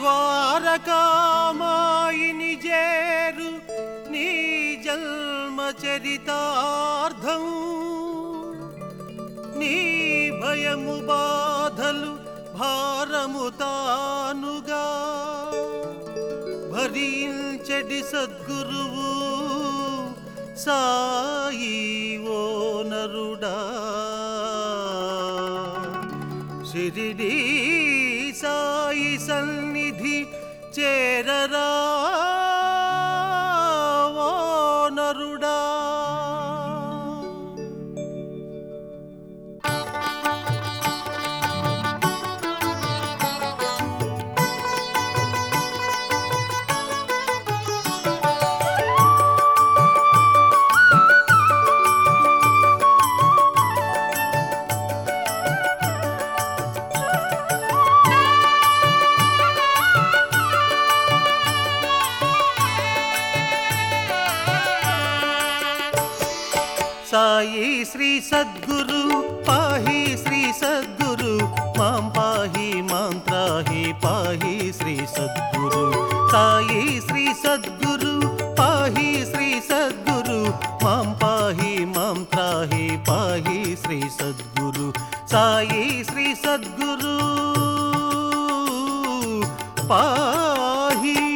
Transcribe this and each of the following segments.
ద్వారకామాయిని జేరు నీ జన్మ చరితార్థం నీ భయము బాధలు భారము తానుగా భరించడి సద్గురువు సాయి ఓ నరుడా షిరిడి సాయి సన్నిధి చేరరా ఓ నరుడా సాయి శ్రీ సద్గురు పాహి శ్రీ సద్గురు మాం పాహి మాం త్రాహి పాహి శ్రీ సద్గురు సాయి శ్రీ సద్గురు పాహి శ్రీ సద్గురు మాం పాహి మాం త్రాహి పాహి శ్రీ సద్గురు సాయి శ్రీ సద్గురు పాహి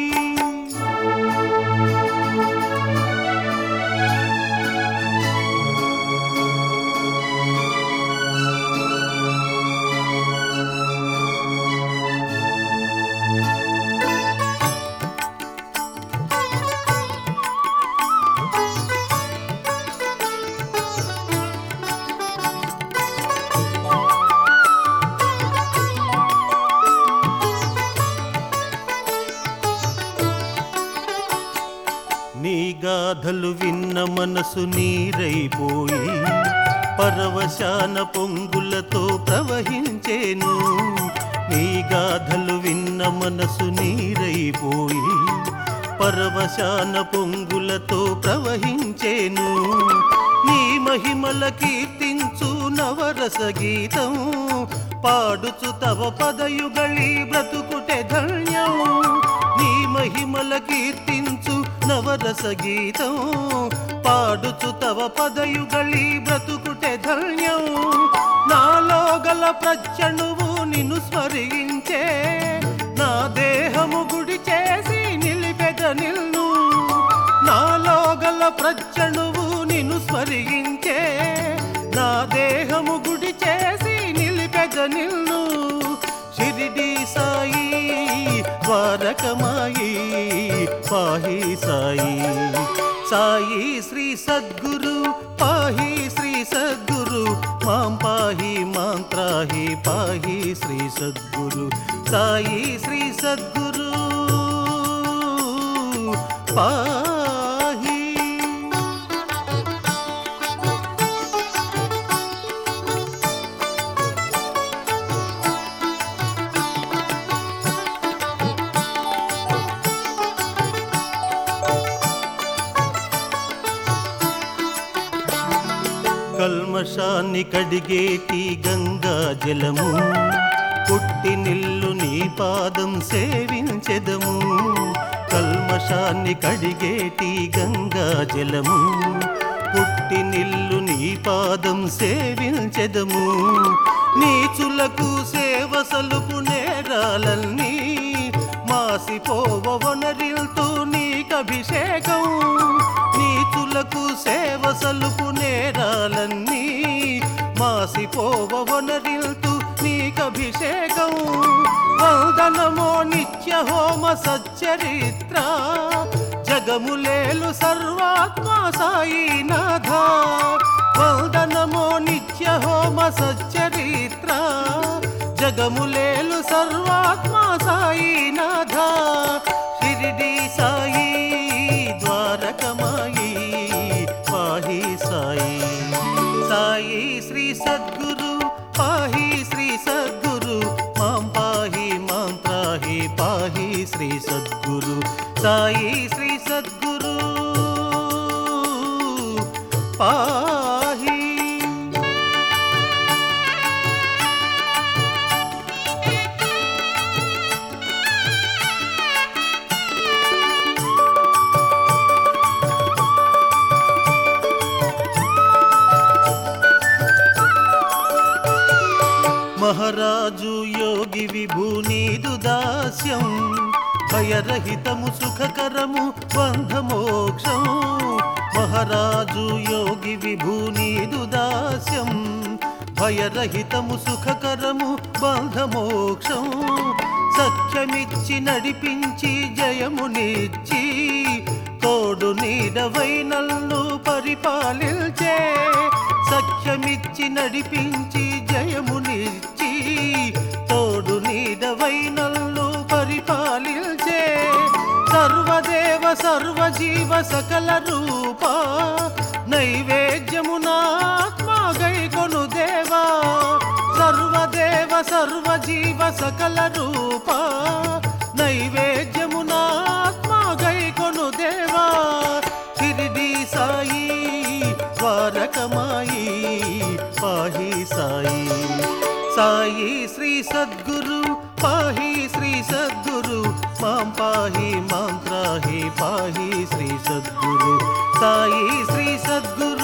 నీ గాథలు విన్న మనసు నీరైపోయి పరవశాన పొంగులతో ప్రవహించేను నీ గాథలు విన్న మనసు నీరైపోయి పరవశాన పొంగులతో ప్రవహించేను నీ మహిమల కీర్తించు నవరస గీతం పాడుచు తవ పదయుగళి బ్రతుకుటె ధన్యం నీ మహిమల కీర్తించు నవరస గీతం పాడుచు తవ పదయుగళి బ్రతుకుటె ధన్యం నాలో గల ప్రచణువు నిన్ను స్మరించే నా దేహము గుడి చేసి నిలిపెద నిల్ను నాలో గల ప్రచణువు నిన్ను స్మరించే నా దేహము గుడి చేసి నిలిపెద నిల్ను షిరిడి సాయి ద్వారకమాయి పాహి సాయి సాయి శ్రీ సద్గురు పాహి శ్రీ సద్గురు మాం పాహి మాం త్రాహి పాహి శ్రీ సద్గురు సాయి శ్రీ సద్గురు పాహి కల్మషాన్ని కడిగేటి గంగా జలము పుట్టి నిల్లు నీ పాదం సేవించెదము కల్మషాన్ని కడిగేటి గంగా జలము పుట్టి నిల్లు నీ పాదం సేవించెదము నీచులకు సేవ సలుపు నేరాలన్నీ మాసిపోవ వనరిల్తూ నీకభిషేకం నీచులకు సేవ సలుపు నేరాలన్నీ మాసిపోవ వనరిల్తూ నీకభిషేకం వందనమో నిత్య హోమ సచ్చరిత్ర జగములేలు సర్వాత్మ సాయినాథ వందనమో నిత్య హోమ సచ్చరిత్ర జగములేలు సర్వాత్మ సాయినాథ షిరిడి సాయి ద్వారకమాయి పాహి సాయి సాయి శ్రీ సద్గురు పాహి శ్రీ సద్గురు మాం పాహి మాం త్రాహి పాహి శ్రీ సద్గురు సాయి శ్రీ సద్గురు పాహి మహారాజు యోగి విభూనీదు దాస్యం భయరహితము సుఖకరము బంధమోక్షం మహారాజు యోగి విభూనీదు దాస్యం భయరహితము సుఖకరము బంధమోక్షం సఖ్యమిచ్చి నడిపించి జయమునిచ్చి తోడు నీడవై నన్ను పరిపాలించే సఖ్యమిచ్చి నడిపించి జయమునిచ్చి తోడు నీడవై నన్ను పరిపాలించే సర్వదేవ సర్వజీవ సకల రూప నైవేద్యమునాత్మగై కొను దేవా సర్వదేవ సర్వజీవ సకల రూప నైవేద్యమునాత్మగై కొను దేవా షిరిడి సాయి ద్వారకమాయి పాహి సాయి సాయి శ్రీ సద్గురు పాహి శ్రీ సద్గురు మాం పాహి మాం త్రాహి పాహి శ్రీ సద్గురు సాయి శ్రీ సద్గురు